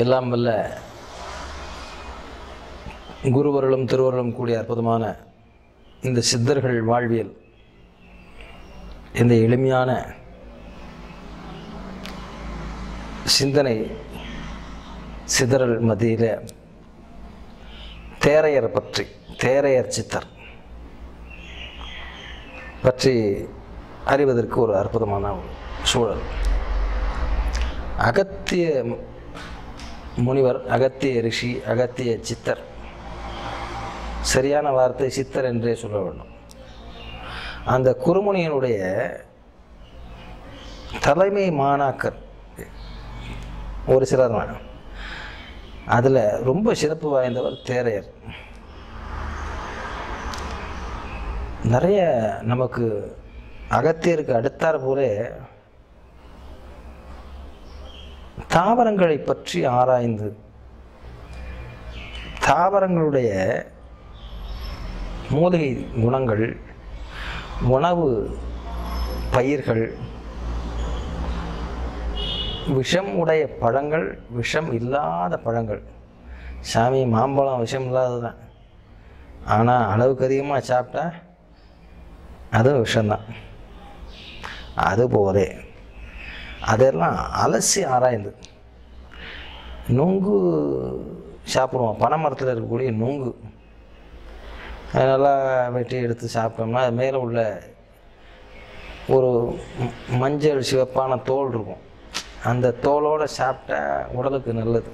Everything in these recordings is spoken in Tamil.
எல்லாம் வல்ல குருவருளும் திருவருளும் கூடிய அற்புதமான இந்த சித்தர்கள் வாழ்வியல் இந்த எளிமையான சிந்தனை சிதறல் மத்தியில் தேரையரை பற்றி தேரையர் சித்தர் பற்றி அறிவதற்கு ஒரு அற்புதமான ஒரு சூழல் அகத்திய முனிவர் அகத்திய ரிஷி அகத்திய சித்தர் சரியான வார்த்தை சித்தர் என்றே சொல்ல வேண்டும் அந்த குருமுனியினுடைய தலைமை மாணாக்கர் ஒரு சிலர் தான் அதில் ரொம்ப சிறப்பு வாய்ந்தவர் தேரையர் நிறைய நமக்கு அகத்தியருக்கு அடுத்தாற் போலே தாவரங்களை பற்றி ஆராய்ந்து தாவரங்களுடைய மூலிகை குணங்கள் உணவு பயிர்கள் விஷம் உடைய பழங்கள் விஷம் இல்லாத பழங்கள் சாமி மாம்பழம் விஷம் இல்லாதது தான் ஆனால் அளவுக்கு அதிகமாக சாப்பிட்டா அதுவும் விஷம்தான் அதுபோலே அதெல்லாம் அலசி ஆராய்ந்து நுங்கு சாப்பிடுவோம் பனை மரத்தில் இருக்கக்கூடிய நுங்கு அது நல்லா வெட்டி எடுத்து சாப்பிட்டோம்னா அது மேலே உள்ள ஒரு ம- மஞ்சள் சிவப்பான தோல் இருக்கும் அந்த தோலோடு சாப்பிட்டா உடலுக்கு நல்லது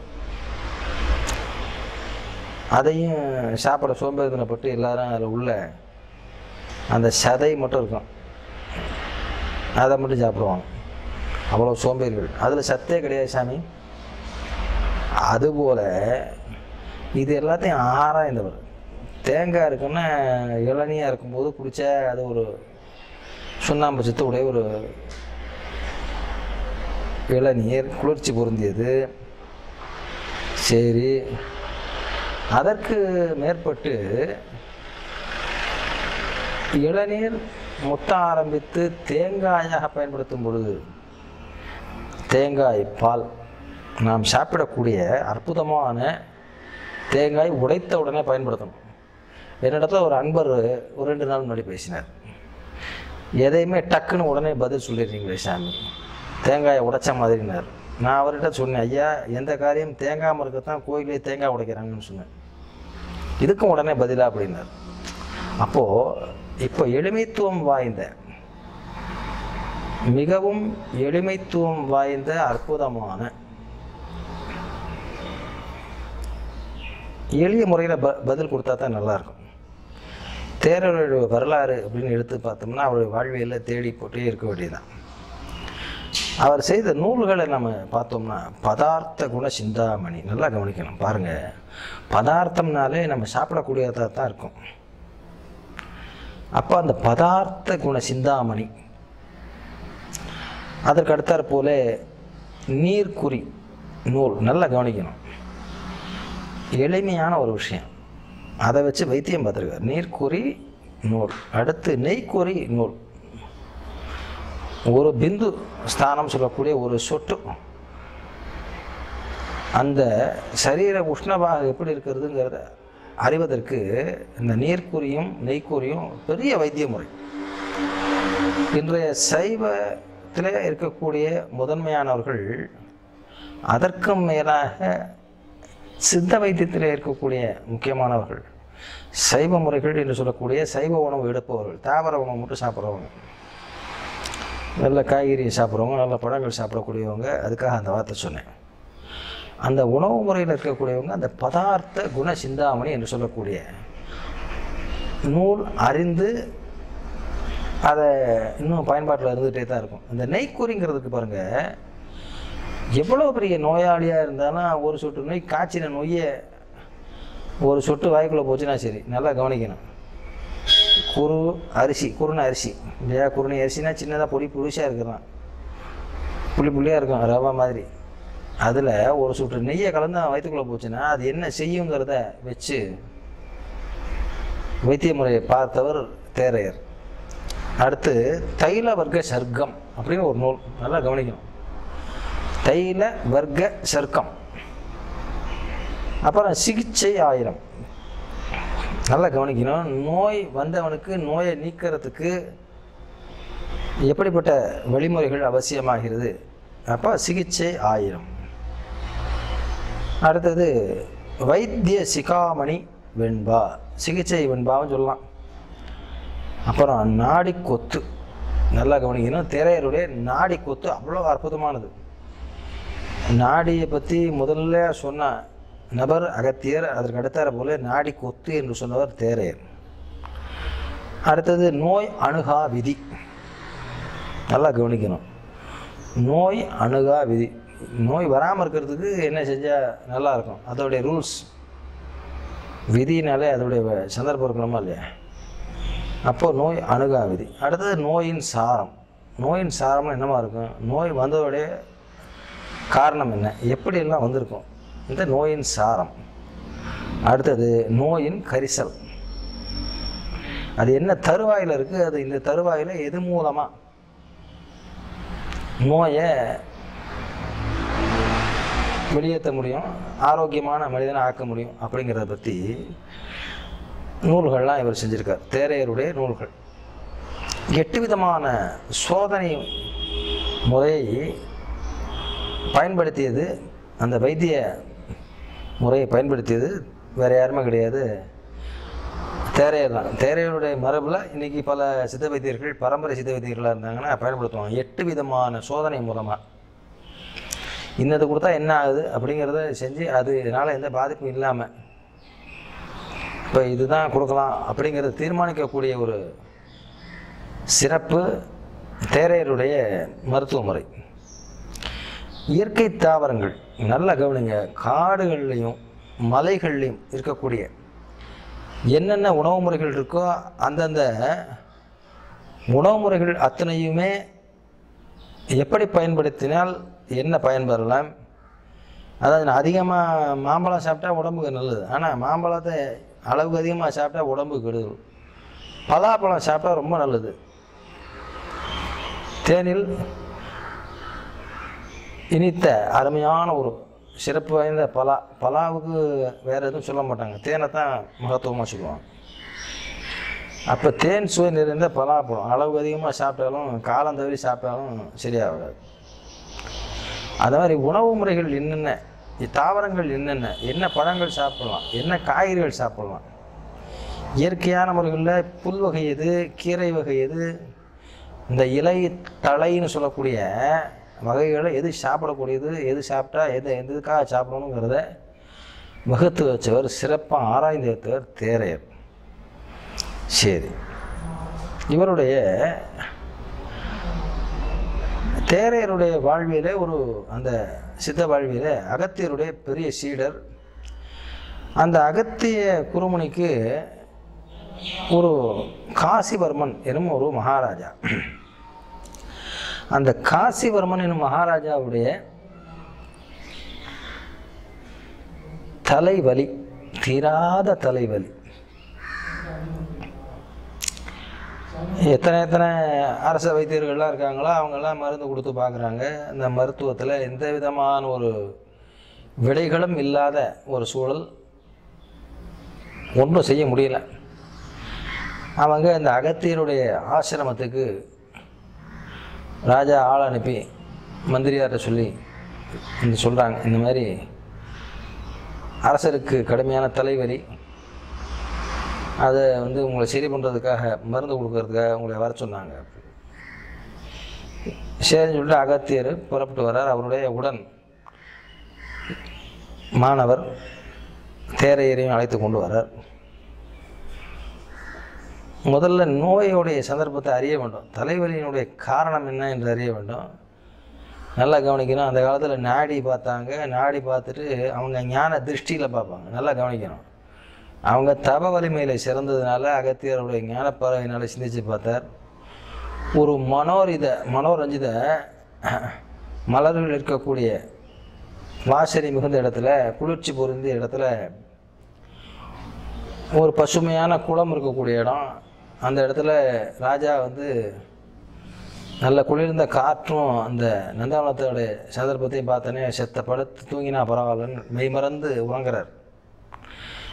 அதையும் சாப்பிட சோம்பேறித்தனப்பட்டு எல்லாரும் அதில் உள்ள அந்த சதை மட்டும் இருக்கும் அதை மட்டும் சாப்பிடுவாங்க அவ்வளோ சோம்பேறிகள் அதில் சத்தே கிடையாது சாமி அதுபோல் இது எல்லாத்தையும் ஆராய்ந்தவர் தேங்காய் இருக்குன்னா இளநியாக இருக்கும்போது குடித்தா அது ஒரு சுண்ணாம்பு சத்து உடைய ஒரு இளநீர் குளிர்ச்சி பொருந்தியது சரி அதற்கு மேற்பட்டு இளநீர் முத்த ஆரம்பித்து தேங்காயாக பயன்படுத்தும் பொழுது தேங்காய் பால் நாம் சாப்பிடக்கூடிய அற்புதமான தேங்காய் உடைத்த உடனே பயன்படுத்தணும் என்னிடத்துல ஒரு அன்பர் ஒரு ரெண்டு நாள் முன்னாடி பேசினார் எதையுமே டக்குன்னு உடனே பதில் சொல்லிடுறீங்களே சாமி தேங்காயை உடைச்ச மாதிரினார் நான் அவர்கிட்ட சொன்னேன் ஐயா எந்த காரியம் தேங்காய் மரக்கத்தான் கோயிலே தேங்காய் உடைக்கிறாங்கன்னு சொன்னேன் இதுக்கும் உடனே பதிலா அப்படின்னார் அப்போது இப்போ எளிமைத்துவம் வாய்ந்த மிகவும் எளிமைத்துவம் வாய்ந்த அற்புதமான எளிய முறையில் ப பதில் கொடுத்தா தான் நல்லாயிருக்கும் தேரருடைய வரலாறு அப்படின்னு எடுத்து பார்த்தோம்னா அவருடைய வாழ்வியலில் தேடி போட்டே இருக்க வேண்டியதுதான் அவர் செய்த நூல்களை நம்ம பார்த்தோம்னா பதார்த்த குண சிந்தாமணி நல்லா கவனிக்கணும் பாருங்கள் பதார்த்தம்னாலே நம்ம சாப்பிடக்கூடியதாக தான் இருக்கும் அப்போ அந்த பதார்த்த குண சிந்தாமணி அதற்கு அடுத்தாற் போல நீர்க்குறி நூல் நல்லா கவனிக்கணும் எளிமையான ஒரு விஷயம் அதை வச்சு வைத்தியம் பார்த்துருக்கார் நீர்க்குறி நூல் அடுத்து நெய்க்குறி நூல் ஒரு பிந்து ஸ்தானம் சொல்லக்கூடிய ஒரு சொட்டு அந்த சரீர உஷ்ணபாக எப்படி இருக்கிறதுங்கிறத அறிவதற்கு இந்த நீர்க்குறியும் நெய்க்குறியும் பெரிய வைத்திய முறை இன்றைய சைவத்தில் இருக்கக்கூடிய முதன்மையானவர்கள் அதற்கும் மேலாக சித்த வைத்தியத்தில் இருக்கக்கூடிய முக்கியமானவர்கள் சைவ முறைகள் என்று சொல்லக்கூடிய சைவ உணவு எடுப்பவர்கள் தாவர உணவு மட்டும் சாப்பிட்றவங்க நல்ல காய்கறியை சாப்பிட்றவங்க நல்ல பழங்கள் சாப்பிடக்கூடியவங்க அதுக்காக அந்த வார்த்தை சொன்னேன் அந்த உணவு முறையில் இருக்கக்கூடியவங்க அந்த பதார்த்த குண சிந்தாமணி என்று சொல்லக்கூடிய நூல் அறிந்து அதை இன்னும் பயன்பாட்டில் இருந்துகிட்டே தான் இருக்கும் இந்த நெய்க்குறிங்கிறதுக்கு பாருங்கள் எவ்வளோ பெரிய நோயாளியாக இருந்தாலும் ஒரு சொட்டு நோய் காய்ச்சின நோயை ஒரு சொட்டு வாய்க்குள்ளே போச்சுன்னா சரி நல்லா கவனிக்கணும் குரு அரிசி குருணை அரிசி இல்லையா குருணை அரிசினா சின்னதாக பொடி புளிசாக இருக்கிறான் புளி புளியாக இருக்கும் ரவை மாதிரி அதில் ஒரு சொட்டு நெய்யை கலந்து அவன் வயிற்றுக்குள்ளே போச்சுன்னா அது என்ன செய்யுங்கிறத வச்சு வைத்திய முறையை பார்த்தவர் தேரையர் அடுத்து தைல வர்க்க சர்க்கம் அப்படின்னு ஒரு நூல் நல்லா கவனிக்கணும் தைல வர்க்க சர்க்கம் அப்புறம் சிகிச்சை ஆயிரம் நல்லா கவனிக்கணும் நோய் வந்தவனுக்கு நோயை நீக்கிறதுக்கு எப்படிப்பட்ட வழிமுறைகள் அவசியமாகிறது அப்போ சிகிச்சை ஆயிரம் அடுத்தது வைத்திய சிகாமணி வெண்பா சிகிச்சை வெண்பாவும் சொல்லலாம் அப்புறம் நாடி கொத்து நல்லா கவனிக்கணும் திரையருடைய நாடி கொத்து அவ்வளோ அற்புதமானது நாடியை பற்றி முதல்ல சொன்ன நபர் அகத்தியர் அதற்கு அடுத்தார போல நாடி கொத்து என்று சொன்னவர் தேரையர் அடுத்தது நோய் அணுகா விதி நல்லா கவனிக்கணும் நோய் அணுகா விதி நோய் வராமல் இருக்கிறதுக்கு என்ன செஞ்சால் நல்லா இருக்கும் அதோடைய ரூல்ஸ் விதினாலே அதோடைய வ- சந்தர்ப்பம் இருக்கணுமா இல்லையா அப்போது நோய் அணுகா விதி அடுத்தது நோயின் சாரம் நோயின் சாரம்னு என்னமா இருக்கும் நோய் வந்ததோடைய காரணம் என்ன எப்படியெல்லாம் வந்திருக்கும் இந்த நோயின் சாரம் அடுத்தது நோயின் கரிசல் அது என்ன தருவாயில் இருக்குது அது இந்த தருவாயில் எது மூலமாக நோயை வெளியேற்ற முடியும் ஆரோக்கியமான மனிதனை ஆக்க முடியும் அப்படிங்கிறத பற்றி நூல்கள்லாம் இவர் செஞ்சிருக்கார் தேரையருடைய நூல்கள் எட்டு விதமான சோதனை முறையை பயன்படுத்தியது அந்த வைத்திய முறையை பயன்படுத்தியது வேறு யாருமே கிடையாது தேரையர் தான் தேரையருடைய மரபில் இன்றைக்கி பல சித்த வைத்தியர்கள் பரம்பரை சித்த வைத்தியர்களாக இருந்தாங்கன்னா பயன்படுத்துவாங்க எட்டு விதமான சோதனை மூலமாக இன்னது கொடுத்தா என்ன ஆகுது அப்படிங்கிறத செஞ்சு அது இதனால் எந்த பாதிப்பும் இல்லாமல் இப்போ இதுதான் கொடுக்கலாம் அப்படிங்கிறத தீர்மானிக்கக்கூடிய ஒரு சிறப்பு தேரையருடைய மருத்துவ முறை இயற்கை தாவரங்கள் நல்லா கவனிங்க காடுகள்லையும் மலைகள்லையும் இருக்கக்கூடிய என்னென்ன உணவு முறைகள் இருக்கோ அந்தந்த உணவு முறைகள் அத்தனையுமே எப்படி பயன்படுத்தினால் என்ன பயன் பெறலாம் அதாவது அதிகமாக மாம்பழம் சாப்பிட்டா உடம்புக்கு நல்லது ஆனால் மாம்பழத்தை அளவுக்கு அதிகமாக சாப்பிட்டா உடம்புக்கு கெடுதல் பலாப்பழம் சாப்பிட்டா ரொம்ப நல்லது தேனில் இனித்த அருமையான ஒரு சிறப்பு வாய்ந்த பலா பலாவுக்கு வேறு எதுவும் சொல்ல மாட்டாங்க தேனை தான் மகத்துவமாக சொல்லுவாங்க அப்போ தேன் சுவை நிறைந்த பலாப்பழம் அளவுக்கு அதிகமாக சாப்பிட்டாலும் காலம் தவறி சாப்பிட்டாலும் சரியாகாது அது மாதிரி உணவு முறைகள் என்னென்ன தாவரங்கள் என்னென்ன என்ன பழங்கள் சாப்பிடலாம் என்ன காய்கறிகள் சாப்பிடலாம் இயற்கையான முறைகளில் புல் வகை எது கீரை வகை எது இந்த இலை தழைன்னு சொல்லக்கூடிய வகைகளை எது சாப்பிடக்கூடியது எது சாப்பிட்டா எது எதுக்காக சாப்பிடணுங்கிறத வகுத்து வச்சவர் சிறப்பாக ஆராய்ந்து வைத்தவர் தேரையர் சரி இவருடைய தேரையருடைய வாழ்வியலே ஒரு அந்த சித்த வாழ்வியலே அகத்தியருடைய பெரிய சீடர் அந்த அகத்திய குருமுனிக்கு ஒரு காசிவர்மன் எனும் ஒரு மகாராஜா அந்த காசிவர்மன் எனும் மகாராஜாவுடைய தலைவலி தீராத தலைவலி எத்தனை எத்தனை அரச வைத்தியர்கள்லாம் இருக்காங்களோ அவங்கெல்லாம் மருந்து கொடுத்து பார்க்குறாங்க இந்த மருத்துவத்தில் எந்த விதமான ஒரு விடைகளும் இல்லாத ஒரு சூழல் ஒன்றும் செய்ய முடியல அவங்க இந்த அகத்தியருடைய ஆசிரமத்துக்கு ராஜா ஆள் அனுப்பி மந்திரியார்கிட்ட சொல்லி இந்த சொல்கிறாங்க இந்த மாதிரி அரசருக்கு கடுமையான தலைவலி அதை வந்து உங்களை சரி பண்ணுறதுக்காக மருந்து கொடுக்கறதுக்காக உங்களை வர சொன்னாங்க சரின்னு சொல்லிட்டு அகத்தியர் புறப்பட்டு வர்றார் அவருடைய உடன் மாணவர் தேரையரையும் அழைத்து கொண்டு வரார் முதல்ல நோயுடைய சந்தர்ப்பத்தை அறிய வேண்டும் தலைவலியினுடைய காரணம் என்ன என்று அறிய வேண்டும் நல்லா கவனிக்கணும் அந்த காலத்தில் நாடி பார்த்தாங்க நாடி பார்த்துட்டு அவங்க ஞான திருஷ்டியில் பார்ப்பாங்க நல்லா கவனிக்கணும் அவங்க தப வலிமையில் சிறந்ததுனால அகத்தியருடைய ஞானப்பார்வையினால் சிந்திச்சு பார்த்தார் ஒரு மனோரித மனோரஞ்சித மலர்கள் இருக்கக்கூடிய வாசனை மிகுந்த இடத்துல குளிர்ச்சி பொருந்திய இடத்துல ஒரு பசுமையான குளம் இருக்கக்கூடிய இடம் அந்த இடத்துல ராஜா வந்து நல்ல குளிர்ந்த காற்றும் அந்த நந்தவனத்தோட சந்தர்ப்பத்தையும் பார்த்தோன்னே செத்த படுத்து தூங்கினா பரவாயில்லன்னு மெய் மறந்து உறங்குறார்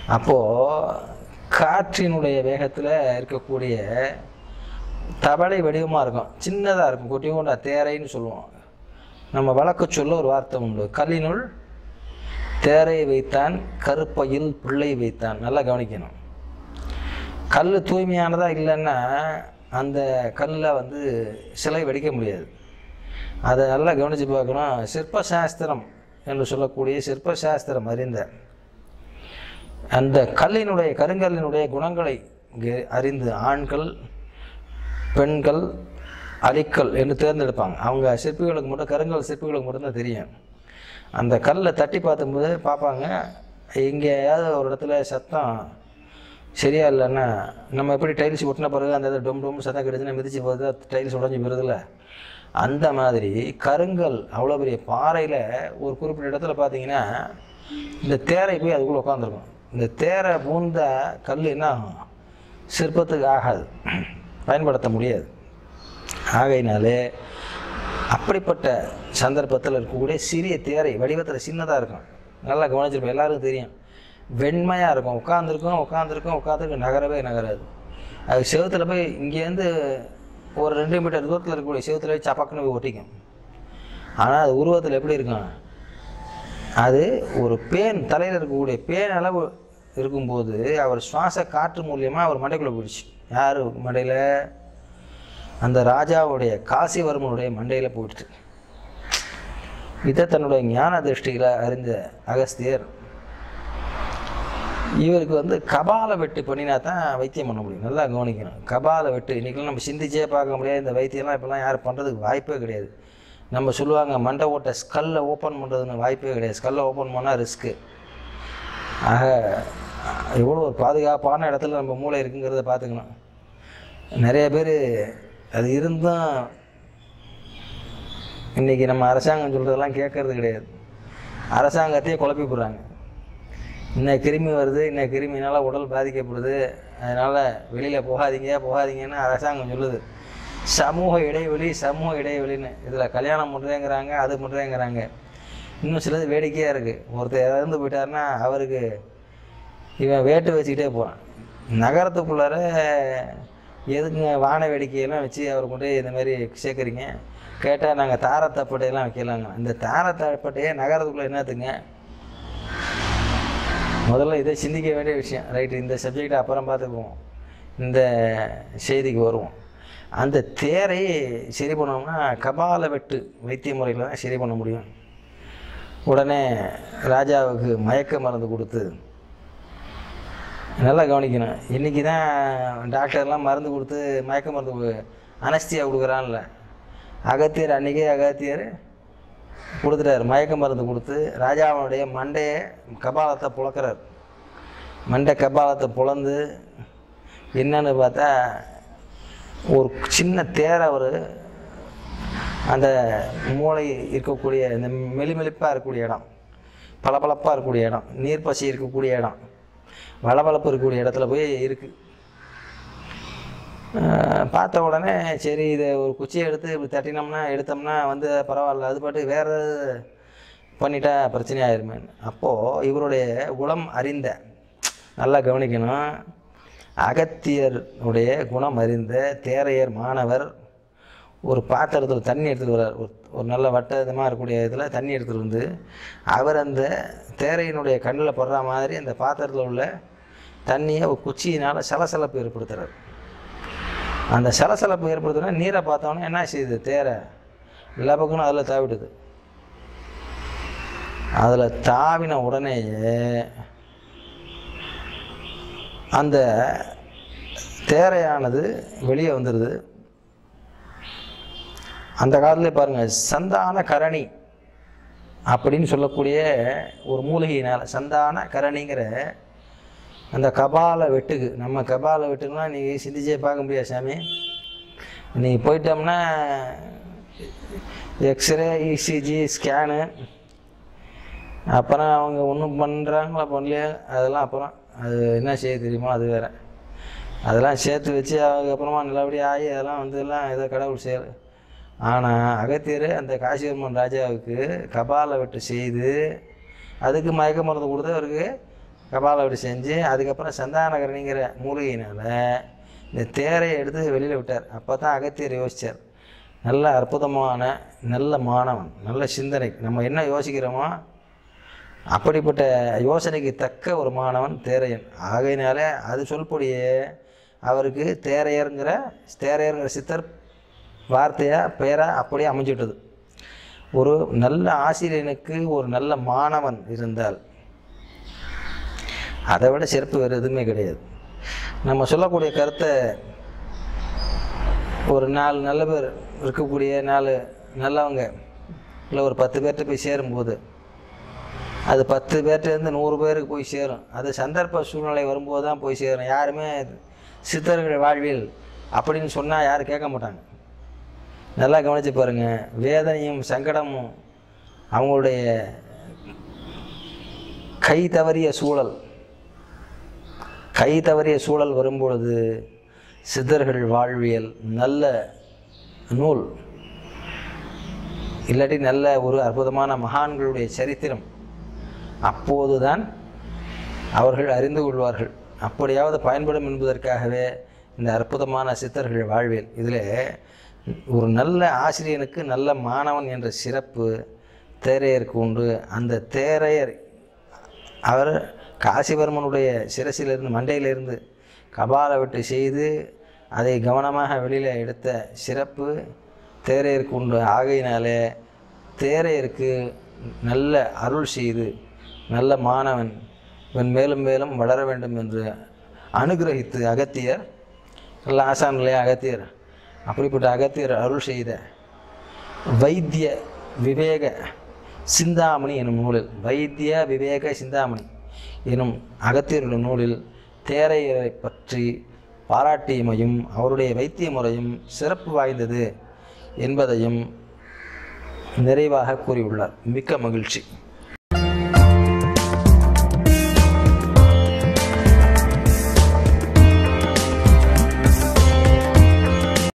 அப்போது காற்றினுடைய வேகத்தில் இருக்கக்கூடிய தவளை வடிவமாக இருக்கும் சின்னதாக இருக்கும் குட்டியோண்டா தேரைன்னு சொல்லுவோம் நம்ம வழக்கு சொல்ல ஒரு வார்த்தை உண்டு கல்லினுள் தேரை வைத்தான் கருப்பையில் பிள்ளை வைத்தான் நல்லா கவனிக்கணும் கல் தூய்மையானதா இல்லைன்னா அந்த கல்லில் வந்து சிலை வடிக்க முடியாது அதை நல்லா கவனித்து பார்க்கணும் சிற்பசாஸ்திரம் என்று சொல்லக்கூடிய சிற்பசாஸ்திரம் அறிந்த அந்த கல்லினுடைய கருங்கல்லினுடைய குணங்களை இங்கே அறிந்து ஆண்கள் பெண்கள் அலிக்கல் என்று தேர்ந்தெடுப்பாங்க அவங்க சிற்பிகளுக்கு மட்டும் கருங்கல் சிற்பிகளுக்கு மட்டும்தான் தெரியும் அந்த கல்லை தட்டி பார்க்கும்போது பார்ப்பாங்க எங்கேயாவது ஒரு இடத்துல சத்தம் சரியா இல்லைன்னா நம்ம எப்படி டைல்ஸ் ஒட்டின பிறகு அந்த இது டொம் டொம் சத்தம் கிடைச்சுன்னா மிதிச்சு போகுது டைல்ஸ் உடஞ்சி போயிருதுல அந்த மாதிரி கருங்கல் அவ்வளோ பெரிய பாறையில் ஒரு குறிப்பிட்ட இடத்துல பார்த்தீங்கன்னா இந்த தேரை போய் அதுக்குள்ளே உட்காந்துருக்கும் இந்த தேரை பூந்த கல் என்ன ஆகும் சிற்பத்துக்கு ஆகாது பயன்படுத்த முடியாது ஆகையினாலே அப்படிப்பட்ட சந்தர்ப்பத்தில் இருக்கக்கூடிய சிறிய தேரை வடிவத்தில் சின்னதாக இருக்கும் நல்லா கவனிச்சிருப்போம் எல்லாருக்கும் தெரியும் வெண்மையாக இருக்கும் உட்காந்துருக்கும் உட்காந்துருக்கும் உட்காந்துருக்கு நகரவே நகராது அது செவுத்துல போய் இங்கேருந்து ஒரு ரெண்டு மீட்டர் தூரத்தில் இருக்கக்கூடிய செவுத்துல போய் சப்பக்குன்னு போய் ஒட்டிக்கும் ஆனால் அது உருவத்தில் எப்படி இருக்கும் அது ஒரு பேன் தலையில் இருக்கக்கூடிய பேன் அளவு இருக்கும்போது அவர் சுவாச காற்று மூலியமாக அவர் மண்டைக்குள்ளே போயிடுச்சு யார் மண்டையில் அந்த ராஜாவுடைய காசிவர்மனுடைய மண்டையில் போயிடுச்சு இதை தன்னுடைய ஞான திருஷ்டியில் அறிந்த அகஸ்தியர் இவருக்கு வந்து கபால வெட்டு பண்ணினா தான் வைத்தியம் பண்ண முடியும் நல்லா கவனிக்கணும் கபால வெட்டு இன்றைக்கெல்லாம் நம்ம சிந்திச்சே பார்க்க முடியாது இந்த வைத்தியம்லாம் இப்போல்லாம் யாரும் பண்ணுறதுக்கு வாய்ப்பே கிடையாது நம்ம சொல்லுவாங்க மண்டை ஓட்டை ஸ்கல்லை ஓப்பன் பண்ணுறதுன்னு வாய்ப்பே கிடையாது ஸ்கல்லை ஓப்பன் பண்ணால் ரிஸ்க்கு ஆக எவ்வளோ ஒரு பாதுகாப்பான இடத்துல நம்ம மூளை இருக்குங்கிறத பார்த்துக்கணும் நிறைய பேர் அது இருந்தும் இன்றைக்கி நம்ம அரசாங்கம் சொல்கிறதெல்லாம் கேட்கறது கிடையாது அரசாங்கத்தையே குழப்பி போடுறாங்க இன்ன கிருமி வருது இன்ன கிருமினால உடல் பாதிக்கப்படுது அதனால் வெளியில் போகாதீங்க போகாதீங்கன்னு அரசாங்கம் சொல்லுது சமூக இடைவெளி சமூக இடைவெளின்னு இதில் கல்யாணம் பண்ணுறேங்கிறாங்க அது பண்ணுறேங்கிறாங்க இன்னும் சிலது வேடிக்கையாக இருக்குது ஒருத்தர் இறந்து போயிட்டாருன்னா அவருக்கு இவன் வேட்டு வச்சுக்கிட்டே போகிறான் நகரத்துக்குள்ளார எதுக்குங்க வான வேடிக்கையெல்லாம் வச்சு அவர் கொண்டு போய் இந்த மாதிரி சேர்க்குறீங்க கேட்டால் நாங்கள் தாரத்தப்பட்டையெல்லாம் வைக்கலாங்க இந்த தாரத்தப்பட்டையே நகரத்துக்குள்ளே என்னத்துங்க முதல்ல இதை சிந்திக்க வேண்டிய விஷயம் ரைட்டு இந்த சப்ஜெக்டை அப்புறம் பார்த்துக்குவோம் இந்த செய்திக்கு வருவோம் அந்த தேரை சரி பண்ணோம்னா கபால வெட்டு வைத்திய முறையில் தான் சரி பண்ண முடியும் உடனே ராஜாவுக்கு மயக்க மருந்து கொடுத்து நல்லா கவனிக்கணும் இன்றைக்கி தான் டாக்டர்லாம் மருந்து கொடுத்து மயக்க மருந்து அனஸ்தியா கொடுக்குறான்ல அகத்தியர் அன்றைக்கே அகத்தியர் கொடுத்துட்டாரு மயக்க மருந்து கொடுத்து ராஜாவுடைய மண்டையை கபாலத்தை புழக்கிறார் மண்டை கபாலத்தை புலந்து என்னன்னு பார்த்தா ஒரு சின்ன தேரை அவர் அந்த மூளை இருக்கக்கூடிய இந்த மெலிமெலிப்பாக இருக்கக்கூடிய இடம் பளபளப்பாக இருக்கக்கூடிய இடம் நீர்ப்பசி இருக்கக்கூடிய இடம் வளவளப்பு இருக்கக்கூடிய இடத்துல போய் இருக்குது பார்த்த உடனே சரி இதை ஒரு குச்சியை எடுத்து இப்படி தட்டினோம்னா எடுத்தோம்னா வந்து பரவாயில்ல அது பாட்டு வேறு பண்ணிட்டா பிரச்சனை ஆயிருமே அப்போது இவருடைய குணம் அறிந்த நல்லா கவனிக்கணும் அகத்தியருடைய குணம் அறிந்த தேரையர் மாணவர் ஒரு பாத்திரத்தில் தண்ணி எடுத்துகிட்டு வர்றார் ஒரு ஒரு நல்ல வட்டமாக இருக்கக்கூடிய இதில் தண்ணி எடுத்துகிட்டு வந்து அவர் அந்த தேரையினுடைய கண்ணில் படுற மாதிரி அந்த பாத்திரத்தில் உள்ள தண்ணியை ஒரு குச்சியினால் சலசலப்பு ஏற்படுத்துறார் அந்த சலசலப்பு ஏற்படுத்தினா நீரை பார்த்தோன்னே என்ன செய்யுது தேரை எல்லா பக்கமும் அதில் தாவிடுது அதில் தாவின உடனேயே அந்த தேரையானது வெளியே வந்துடுது அந்த காலத்துல பாருங்கள் சந்தான கரணி அப்படின்னு சொல்லக்கூடிய ஒரு மூலிகையினால் சந்தான கரணிங்கிற அந்த கபால வெட்டுக்கு நம்ம கபால வெட்டுக்குனா நீ சிந்திச்சே பார்க்க முடியாது சாமி நீ போயிட்டோம்னா எக்ஸ்ரே இசிஜி ஸ்கேனு அப்புறம் அவங்க ஒன்றும் பண்ணுறாங்களா பண்ணலையா அதெல்லாம் அப்புறம் அது என்ன செய்ய தெரியுமோ அது வேறு அதெல்லாம் சேர்த்து வச்சு அதுக்கப்புறமா நல்லபடியாக ஆகி அதெல்லாம் வந்து எல்லாம் ஏதோ கடவுள் செயல் ஆனால் அகத்தியர் அந்த காசிவர்மன் ராஜாவுக்கு கபால வெட்டு செய்து அதுக்கு மயக்க மருந்து கொடுத்து அவருக்கு கபாலவடி செஞ்சு அதுக்கப்புறம் சந்தானகரணிங்கிற மூலிகையினால் இந்த தேரையை எடுத்து வெளியில் விட்டார் அப்போ தான் அகத்தியர் யோசித்தார் நல்ல அற்புதமான நல்ல மாணவன் நல்ல சிந்தனை நம்ம என்ன யோசிக்கிறோமோ அப்படிப்பட்ட யோசனைக்கு தக்க ஒரு மாணவன் தேரையன் ஆகையினால அது சொல்படியே அவருக்கு தேரையருங்கிற தேரையருங்கிற சித்தர் வார்த்தையாக பெயராக அப்படியே அமைஞ்சிட்டது ஒரு நல்ல ஆசிரியனுக்கு ஒரு நல்ல மாணவன் இருந்தால் அதை விட சிறப்பு வேறு எதுவுமே கிடையாது நம்ம சொல்லக்கூடிய கருத்தை ஒரு நாலு நல்ல பேர் இருக்கக்கூடிய நாலு நல்லவங்க இல்லை ஒரு பத்து பேர்கிட்ட போய் சேரும்போது அது பத்து பேர்கிட்டேருந்து நூறு பேருக்கு போய் சேரும் அது சந்தர்ப்ப சூழ்நிலை வரும்போது தான் போய் சேரும் யாருமே சித்தர்கள் வாழ்வில் அப்படின்னு சொன்னால் யாரும் கேட்க மாட்டாங்க நல்லா கவனித்து பாருங்கள் வேதனையும் சங்கடமும் அவங்களுடைய கை தவறிய சூழல் கை தவறிய சூழல் வரும்பொழுது சித்தர்கள் வாழ்வியல் நல்ல நூல் இல்லாட்டி நல்ல ஒரு அற்புதமான மகான்களுடைய சரித்திரம் அப்போதுதான் அவர்கள் அறிந்து கொள்வார்கள் அப்படியாவது பயன்படும் என்பதற்காகவே இந்த அற்புதமான சித்தர்கள் வாழ்வியல் இதில் ஒரு நல்ல ஆசிரியனுக்கு நல்ல மாணவன் என்ற சிறப்பு தேரையருக்கு உண்டு அந்த தேரையர் அவர் காசிவர்மனுடைய சிரசிலிருந்து மண்டையிலிருந்து கபால வெட்டு செய்து அதை கவனமாக வெளியில் எடுத்த சிறப்பு தேரையருக்கு உண்டு ஆகையினாலே தேரையருக்கு நல்ல அருள் செய்து நல்ல மாணவன் இவன் மேலும் மேலும் வளர வேண்டும் என்று அனுகிரகித்து அகத்தியர் நல்ல ஆசான்களே அகத்தியர் அப்படிப்பட்ட அகத்தியர் அருள் செய்த வைத்திய விவேக சிந்தாமணி எனும் நூலில் வைத்திய விவேக சிந்தாமணி எனும் அகத்தியருடைய நூலில் தேரையரை பற்றி பாராட்டியமையும் அவருடைய வைத்திய முறையும் சிறப்பு வாய்ந்தது என்பதையும் நிறைவாக கூறியுள்ளார் மிக்க மகிழ்ச்சி